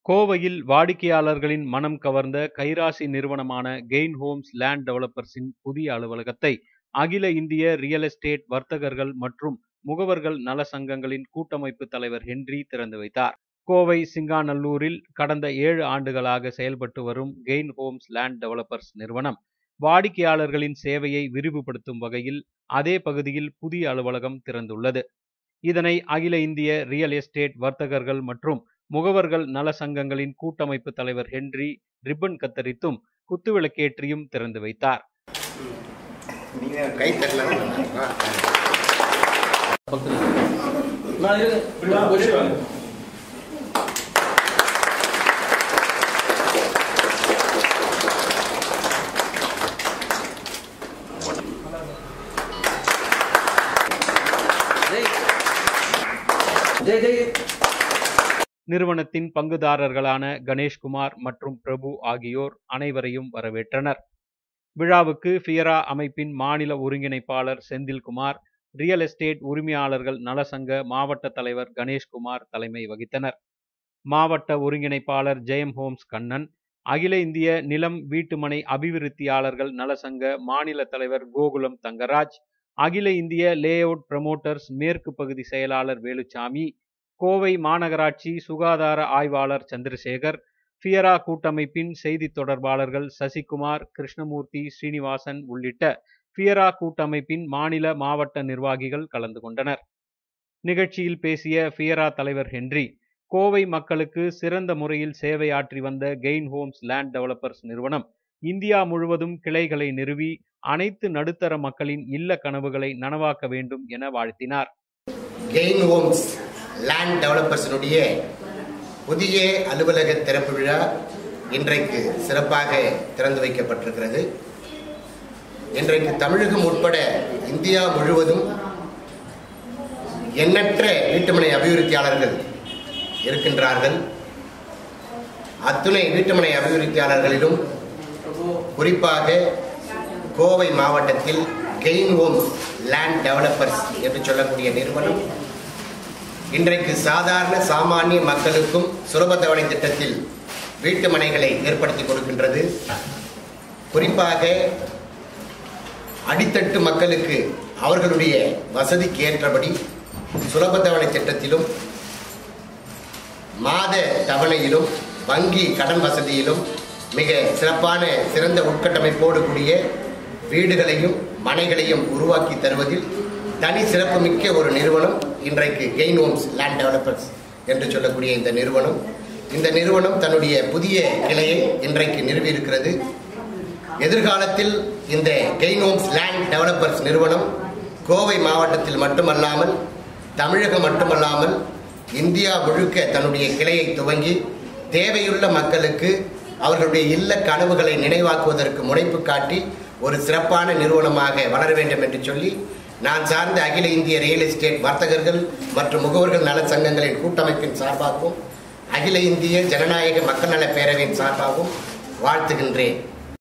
கோவையில் வாடிக்கையாளர்களின் மனம் கவர்ந்த கைராசி நிறுவனமான கெயின் ஹோம்ஸ் லேண்ட் டெவலப்பர்ஸின் புதிய அலுவலகத்தை அகில இந்திய ரியல் எஸ்டேட் வர்த்தகர்கள் மற்றும் முகவர்கள் நல சங்கங்களின் கூட்டமைப்பு தலைவர் ஹென்றி திறந்து வைத்தார் கோவை சிங்காநல்லூரில் கடந்த ஏழு ஆண்டுகளாக செயல்பட்டு வரும் கெயின் ஹோம்ஸ் லேண்ட் டெவலப்பர்ஸ் நிறுவனம் வாடிக்கையாளர்களின் சேவையை விரிவுபடுத்தும் வகையில் அதே பகுதியில் புதிய அலுவலகம் திறந்துள்ளது இதனை அகில இந்திய ரியல் எஸ்டேட் வர்த்தகர்கள் மற்றும் முகவர்கள் நல சங்கங்களின் கூட்டமைப்பு தலைவர் ஹென்றி ரிப்பன் கத்தரித்தும் குத்துவிளக்கேற்றியும் திறந்து வைத்தார் நீங்க கை தட்டலாம் நல்லா இருக்கும். நான் இருங்க இப்படி வா, ஒரே வாங்க. ஜெய். ஜெய் ஜெய் நிறுவனத்தின் பங்குதாரர்களான கணேஷ்குமார் மற்றும் பிரபு ஆகியோர் அனைவரையும் வரவேற்றனர் விழாவுக்கு ஃபியரா அமைப்பின் மாநில ஒருங்கிணைப்பாளர் செந்தில்குமார் ரியல் எஸ்டேட் உரிமையாளர்கள் நலசங்க மாவட்ட தலைவர் கணேஷ்குமார் தலைமை வகித்தனர் மாவட்ட ஒருங்கிணைப்பாளர் ஜெயம் ஹோம்ஸ் கண்ணன் அகில இந்திய நிலம் வீட்டுமனை அபிவிருத்தியாளர்கள் நலசங்க மாநில தலைவர் கோகுலம் தங்கராஜ் அகில இந்திய லேஅவுட் ப்ரமோட்டர்ஸ் மேற்கு பகுதி செயலாளர் வேலுச்சாமி கோவை மாநகராட்சி சுகாதார ஆய்வாளர் சந்திரசேகர் ஃபியரா கூட்டமைப்பின் செய்தி தொடர்பாளர்கள் சசிகுமார் கிருஷ்ணமூர்த்தி ஸ்ரீனிவாசன் உள்ளிட்ட ஃபியரா கூட்டமைப்பின் மாநில மாவட்ட நிர்வாகிகள் கலந்து கொண்டனர் நிகழ்ச்சியில் பேசிய ஃபியரா தலைவர் ஹென்றி கோவை மக்களுக்கு சிறந்த முறையில் சேவையாற்றி வந்த கெயின் ஹோம்ஸ் லேண்ட் டெவலப்பர்ஸ் நிறுவனம் இந்தியா முழுவதும் கிளைகளை நிறுவி அனைத்து நடுத்தர மக்களின் இல்ல கனவுகளை நனவாக்க வேண்டும் என வாழ்த்தினார் கெயின் ஹோம்ஸ் லேண்ட் டெவலப்பர்ஸினுடைய புதிய அலுவலக திறப்பு விழா இன்றைக்கு சிறப்பாக திறந்து வைக்கப்பட்டிருக்கிறது இன்றைக்கு தமிழகம் உட்பட இந்தியா முழுவதும் எண்ணற்ற வீட்டுமனை அபிவிருத்தியாளர்கள் இருக்கின்றார்கள் அத்துணை வீட்டுமனை அபிவிருத்தியாளர்களிலும் குறிப்பாக கோவை மாவட்டத்தில் கெயின் ஹோம்ஸ் லேண்ட் டெவலப்பர்ஸ் என்று சொல்லக்கூடிய நிறுவனம் இன்றைக்கு சாதாரண சாமானிய மக்களுக்கும் சுலப தவணை திட்டத்தில் வீட்டு மனைகளை ஏற்படுத்தி கொடுக்கின்றது குறிப்பாக அடித்தட்டு மக்களுக்கு அவர்களுடைய வசதிக்கு ஏற்றபடி சுலப தவணை திட்டத்திலும் மாத தவணையிலும் வங்கி கடன் வசதியிலும் மிக சிறப்பான சிறந்த உட்கட்டமைப்போடு கூடிய வீடுகளையும் மனைகளையும் உருவாக்கி தருவதில் தனி சிறப்புமிக்க ஒரு நிறுவனம் இன்றைக்கு கெயின் ஹோம்ஸ் லேண்ட் டெவலப்பர்ஸ் என்று சொல்லக்கூடிய இந்த நிறுவனம் இந்த நிறுவனம் தன்னுடைய புதிய கிளையை இன்றைக்கு நிறுவியிருக்கிறது எதிர்காலத்தில் இந்த கெயின் ஹோம்ஸ் லேண்ட் டெவலப்பர்ஸ் நிறுவனம் கோவை மாவட்டத்தில் மட்டுமல்லாமல் தமிழகம் மட்டுமல்லாமல் இந்தியா முழுக்க தன்னுடைய கிளையை துவங்கி தேவையுள்ள மக்களுக்கு அவர்களுடைய இல்ல கனவுகளை நினைவாக்குவதற்கு முனைப்பு காட்டி ஒரு சிறப்பான நிறுவனமாக வளர வேண்டும் என்று சொல்லி நான் சார்ந்த அகில இந்திய ரியல் எஸ்டேட் வர்த்தகர்கள் மற்றும் முகவர்கள் நல சங்கங்களின் கூட்டமைப்பின் சார்பாகவும் அகில இந்திய ஜனநாயக மக்கள் நல பேரவையின் சார்பாகவும் வாழ்த்துகின்றேன்